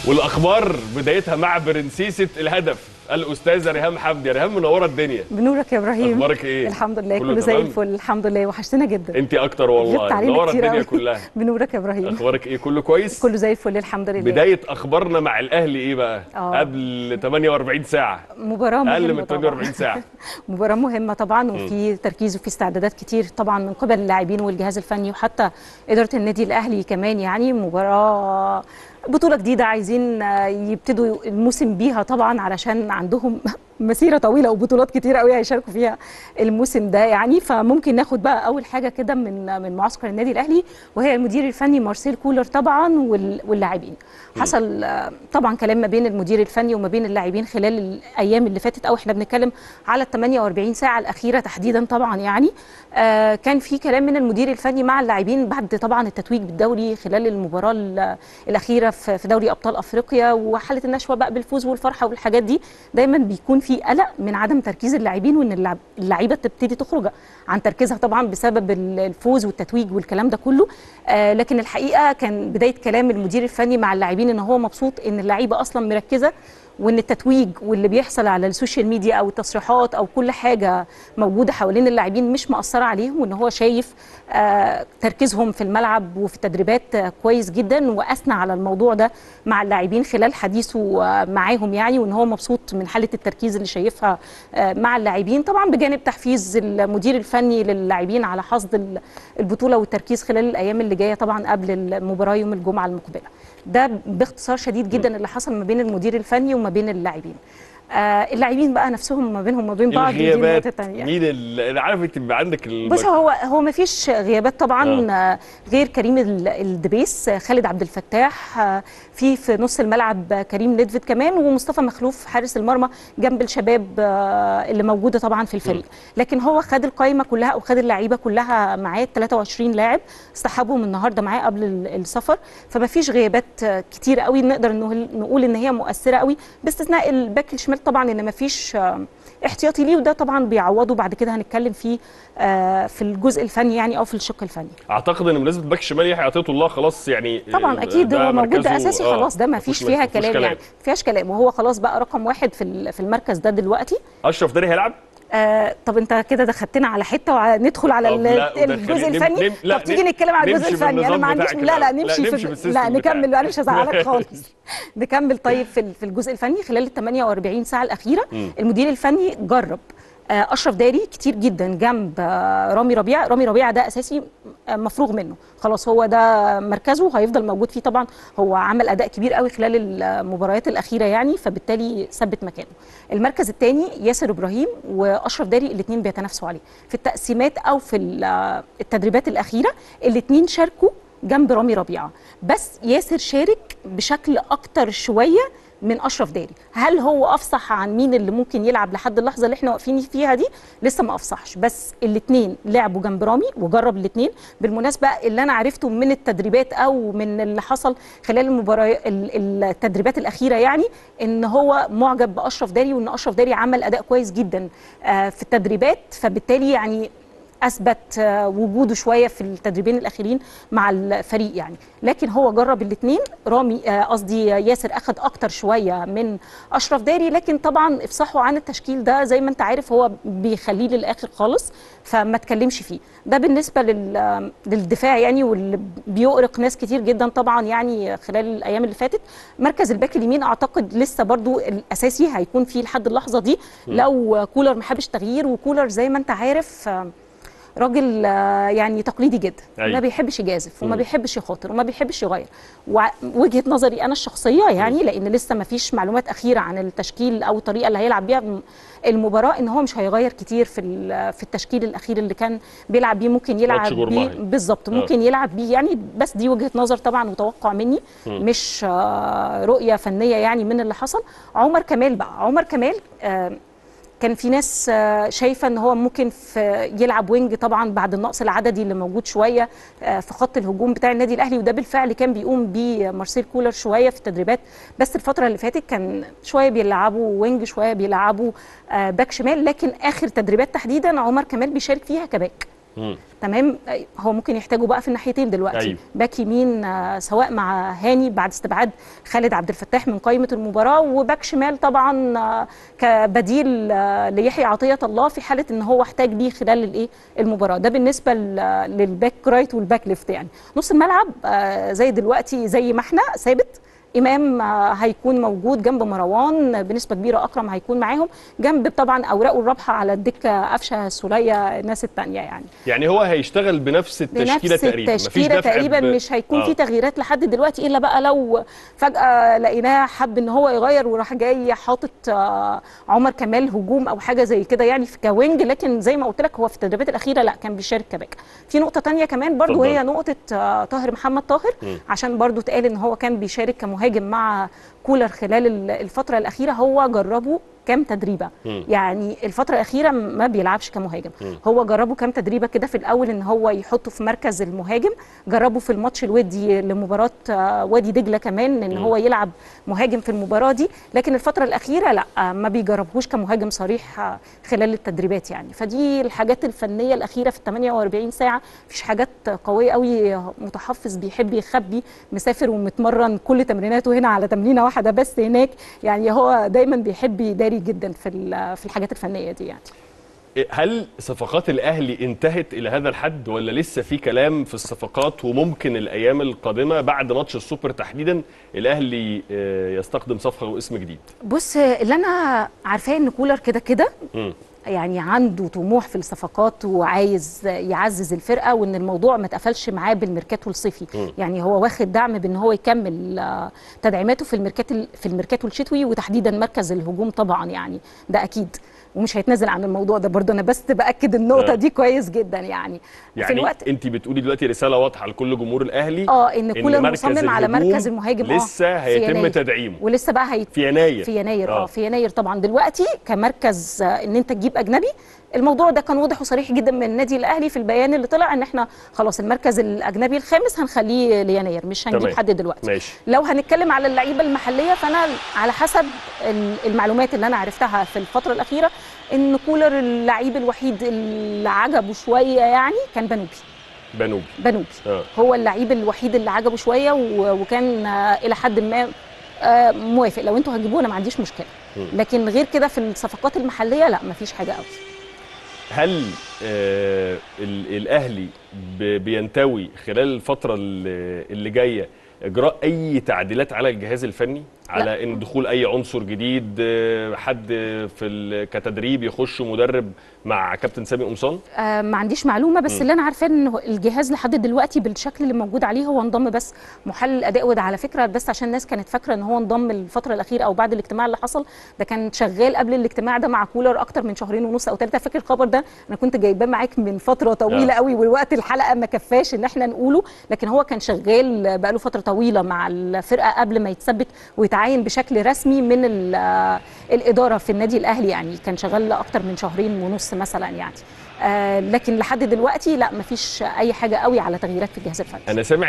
والاخبار بدايتها مع برنسيسه الهدف الاستاذه ريهام حمدي يا ريهام منوره الدنيا بنورك يا ابراهيم اخبارك ايه الحمد لله كله كله زي تمام؟ الفل الحمد لله وحشتنا جدا انت اكتر والله غبت علينا منوره كتير الدنيا قوي. كلها بنورك يا ابراهيم اخبارك ايه كله كويس كله زي الفل الحمد لله بدايه اخبارنا مع الاهلي ايه بقى آه. قبل 48 ساعه مباراه مهمه اقل من طبعاً. 48 ساعه مباراة مهمة طبعا وفي تركيز وفي استعدادات كتير طبعا من قبل اللاعبين والجهاز الفني وحتى إدارة النادي الأهلي كمان يعني مباراة بطولة جديدة عايزين آه، يبتدوا الموسم بيها طبعا علشان عندهم مسيرة طويلة وبطولات كتير قوي هيشاركوا فيها الموسم ده يعني فممكن ناخد بقى أول حاجة كده من من معسكر النادي الأهلي وهي المدير الفني مارسيل كولر طبعا وال- واللاعبين حصل آه، طبعا كلام ما بين المدير الفني وما بين اللاعبين خلال الايام اللي فاتت او احنا بنتكلم على ال 48 ساعه الاخيره تحديدا طبعا يعني آه، كان في كلام من المدير الفني مع اللاعبين بعد طبعا التتويج بالدوري خلال المباراه ال- الاخيره في في دوري ابطال افريقيا وحاله النشوه بقى بالفوز والفرحه والحاجات دي دايما بيكون في قلق من عدم تركيز اللاعبين وان اللعب- اللعيبه تبتدي تخرج عن تركيزها طبعا بسبب ال- الفوز والتتويج والكلام ده كله آه، لكن الحقيقه كان بدايه كلام المدير الفني مع اللاعبين ان هو مبسوط ان اللعيبه اصلا مركزه وان التتويج واللي بيحصل على السوشيال ميديا او التصريحات او كل حاجه موجوده حوالين اللاعبين مش مأثره عليهم وان هو شايف آه، تركيزهم في الملعب وفي التدريبات آه، كويس جدا واثنى على الموضوع ده مع اللاعبين خلال حديثه آه، معاهم يعني وان هو مبسوط من حاله التركيز اللي شايفها آه، مع اللاعبين طبعا بجانب تحفيز المدير الفني للاعبين على حصد ال- البطوله والتركيز خلال الايام اللي جايه طبعا قبل المباراه يوم الجمعه المقبله ده باختصار شديد جدا اللي حصل ما بين المدير الفني وما بين اللاعبين آه اللاعبين بقى نفسهم ما بينهم وما بين بعض دي الغيابات نقطة تانية. مين ال- انا عارف انت بيبقى عندك ال... بص هو هو ما فيش غيابات طبعا آه. غير كريم ال- الدبيس آه، خالد عبد الفتاح آه، في في نص الملعب آه، كريم ندفد كمان ومصطفى مخلوف حارس المرمى جنب الشباب آه، اللي موجوده طبعا في الفريق لكن هو خد القائمه كلها او خد اللعيبه كلها معاه 23 لاعب اصطحبهم النهارده معاه قبل ال- السفر فما فيش غيابات آه، كتير قوي نقدر إنه- نقول ان هي مؤثره قوي باستثناء الباك الشمال طبعا ان ما فيش آه، احتياطي ليه وده طبعا بيعوضه بعد كده هنتكلم فيه آه، في الجزء الفني يعني او في الشق الفني اعتقد ان بالنسبه للباك الشمال يحيى عطيه الله خلاص يعني طبعا آه، اكيد ده هو موجود ده مركزه- اساسي آه، خلاص ده ما مفيش فيش فيها مفيش كلام يعني ما فيهاش كلام وهو خلاص بقى رقم واحد في ال- في المركز ده دلوقتي اشرف داري هيلعب آه طب انت كده دخدتنا على حته وندخل على طب ال- لا، وده الجزء خلي- نم- الفني نم- لا، طب تيجي نم- نتكلم على الجزء نمشي الفني انا بالنظام ما عنديش بتاعك لا لا الأول. لا، نمشي نمشي في بالسيستم لا بتاعك. نكمل انا مش هزعلك خالص نكمل طيب في ال- في الجزء الفني خلال ال 48 ساعه الاخيره المدير الفني جرب آه، اشرف داري كتير جدا جنب آه، رامي ربيع رامي ربيع ده اساسي آه، مفروغ منه خلاص هو ده مركزه هيفضل موجود فيه طبعا هو عمل اداء كبير قوي خلال المباريات الاخيره يعني فبالتالي ثبت مكانه المركز الثاني ياسر ابراهيم واشرف داري الاثنين بيتنافسوا عليه في التقسيمات او في ال- التدريبات الاخيره الاثنين شاركوا جنب رامي ربيعه بس ياسر شارك بشكل اكتر شويه من اشرف داري هل هو افصح عن مين اللي ممكن يلعب لحد اللحظه اللي احنا واقفين فيها دي لسه ما افصحش بس الاثنين لعبوا جنب رامي وجرب الاثنين بالمناسبه اللي انا عرفته من التدريبات او من اللي حصل خلال المباراه ال- التدريبات الاخيره يعني ان هو معجب باشرف داري وان اشرف داري عمل اداء كويس جدا آه، في التدريبات فبالتالي يعني اثبت آه، وجوده شويه في التدريبين الاخيرين مع الفريق يعني لكن هو جرب الاثنين رامي آه، قصدي ياسر اخذ اكتر شويه من اشرف داري لكن طبعا افصاحه عن التشكيل ده زي ما انت عارف هو بيخليه للاخر خالص فما تكلمش فيه ده بالنسبه لل- للدفاع يعني واللي بيؤرق ناس كتير جدا طبعا يعني خلال الايام اللي فاتت مركز الباك اليمين اعتقد لسه برضو الاساسي هيكون فيه لحد اللحظه دي لو كولر ما حبش تغيير وكولر زي ما انت عارف آه، راجل آه، يعني تقليدي جدا أيوة. ما بيحبش يجازف وما مم. بيحبش يخاطر وما بيحبش يغير ووجهه نظري انا الشخصيه يعني لان لسه ما فيش معلومات اخيره عن التشكيل او الطريقه اللي هيلعب بيها المباراه ان هو مش هيغير كتير في ال- في التشكيل الاخير اللي كان بيلعب بيه ممكن يلعب ماتش بيه جورماهي. بالظبط آه. ممكن يلعب بيه يعني بس دي وجهه نظر طبعا وتوقع مني مش آه، رؤيه فنيه يعني من اللي حصل عمر كمال بقى عمر كمال آه، كان في ناس آه، شايفه ان هو ممكن في يلعب وينج طبعا بعد النقص العددي اللي موجود شويه آه، في خط الهجوم بتاع النادي الاهلي وده بالفعل كان بيقوم بيه مارسيل كولر شويه في التدريبات بس الفتره اللي فاتت كان شويه بيلعبوا وينج شويه بيلعبوا آه، باك شمال لكن اخر تدريبات تحديدا عمر كمال بيشارك فيها كباك مم. تمام هو ممكن يحتاجه بقى في الناحيتين دلوقتي أيوة. باك يمين آه، سواء مع هاني بعد استبعاد خالد عبد الفتاح من قائمه المباراه وباك شمال طبعا آه، كبديل آه، ليحيى عطيه الله في حاله ان هو احتاج ليه خلال الايه المباراه ده بالنسبه ل- للباك رايت والباك ليفت يعني نص الملعب آه، زي دلوقتي زي ما احنا ثابت امام آه، هيكون موجود جنب مروان بنسبه كبيره اكرم هيكون معاهم جنب طبعا اوراقه الرابحه على الدكه قفشه سوليه الناس الثانيه يعني يعني هو هيشتغل بنفس التشكيله بنفس تقريبا مفيش التشكيله دفع تقريبا ب- مش هيكون آه. في تغييرات لحد دلوقتي الا بقى لو فجاه لقيناه حب ان هو يغير وراح جاي حاطط آه، عمر كمال هجوم او حاجه زي كده يعني في كوينج لكن زي ما قلت لك هو في التدريبات الاخيره لا كان بيشارك كباك في نقطه تانية كمان برضو اتفضل. هي نقطه آه، طاهر محمد طاهر مم. عشان برضو اتقال ان هو كان بيشارك كمهاجم مع كولر خلال ال- الفتره الاخيره هو جربه كام تدريبه مم. يعني الفتره الاخيره ما بيلعبش كمهاجم مم. هو جربه كام تدريبه كده في الاول ان هو يحطه في مركز المهاجم جربه في الماتش الودي لمباراه آه، وادي دجله كمان ان مم. هو يلعب مهاجم في المباراه دي لكن الفتره الاخيره لا آه، ما بيجربهوش كمهاجم صريح آه، خلال التدريبات يعني فدي الحاجات الفنيه الاخيره في ال 48 ساعه مفيش حاجات قويه قوي متحفظ بيحب يخبي مسافر ومتمرن كل تمريناته هنا على تمرينه واحده بس هناك يعني هو دايما بيحب يداري جدا في ال- في الحاجات الفنيه دي يعني هل صفقات الاهلي انتهت الى هذا الحد ولا لسه في كلام في الصفقات وممكن الايام القادمه بعد ماتش السوبر تحديدا الاهلي آه، يستخدم صفقه واسم جديد بص اللي انا عارفاه ان كولر كده كده مم. يعني عنده طموح في الصفقات وعايز يعزز الفرقه وان الموضوع ما اتقفلش معاه بالميركاتو الصيفي مم. يعني هو واخد دعم بان هو يكمل آه، تدعيماته في الميركات في الميركاتو الشتوي وتحديدا مركز الهجوم طبعا يعني ده اكيد ومش هيتنازل عن الموضوع ده برضه انا بس باكد النقطه آه. دي كويس جدا يعني, في يعني الوقت انت بتقولي دلوقتي رساله واضحه لكل جمهور الاهلي اه ان كولر مركز مصمم على الهجوم مركز المهاجم اه لسه في هيتم يناير. تدعيمه ولسه بقى هيت في يناير في يناير آه. اه في يناير طبعا دلوقتي كمركز آه، ان انت تجيب اجنبي الموضوع ده كان واضح وصريح جدا من النادي الاهلي في البيان اللي طلع ان احنا خلاص المركز الاجنبي الخامس هنخليه ليناير مش هنجيب تمام. حد دلوقتي ماشي لو هنتكلم على اللعيبه المحليه فانا على حسب ال- المعلومات اللي انا عرفتها في الفتره الاخيره ان كولر اللعيب الوحيد اللي عجبه شويه يعني كان بنوبي بنوبي بنوبي اه هو اللعيب الوحيد اللي عجبه شويه و- وكان آه، الى حد ما آه، موافق لو انتوا هتجيبوه انا ما عنديش مشكله مم. لكن غير كده في الصفقات المحليه لا ما فيش حاجه قوي هل آه ال- الاهلي ب- بينتوي خلال الفتره اللي اللي جايه اجراء اي تعديلات على الجهاز الفني على ان دخول اي عنصر جديد آه، حد في ال- كتدريب يخش مدرب مع كابتن سامي قمصان آه ما عنديش معلومه بس مم. اللي انا عارفاه ان هو الجهاز لحد دلوقتي بالشكل اللي موجود عليه هو انضم بس محلل الاداء وده على فكره بس عشان الناس كانت فاكره ان هو انضم الفتره الاخيره او بعد الاجتماع اللي حصل ده كان شغال قبل الاجتماع ده مع كولر اكتر من شهرين ونص او ثلاثه فاكر الخبر ده انا كنت جايباه معاك من فتره طويله آه. قوي والوقت الحلقه ما كفاش ان احنا نقوله لكن هو كان شغال بقاله فتره طويله مع الفرقه قبل ما يتثبت ويتعين بشكل رسمي من ال- آه، الاداره في النادي الاهلي يعني كان شغال اكتر من شهرين ونص مثلا يعني آه لكن لحد دلوقتي لا مفيش اي حاجه قوي على تغييرات في الجهاز الفني انا سامع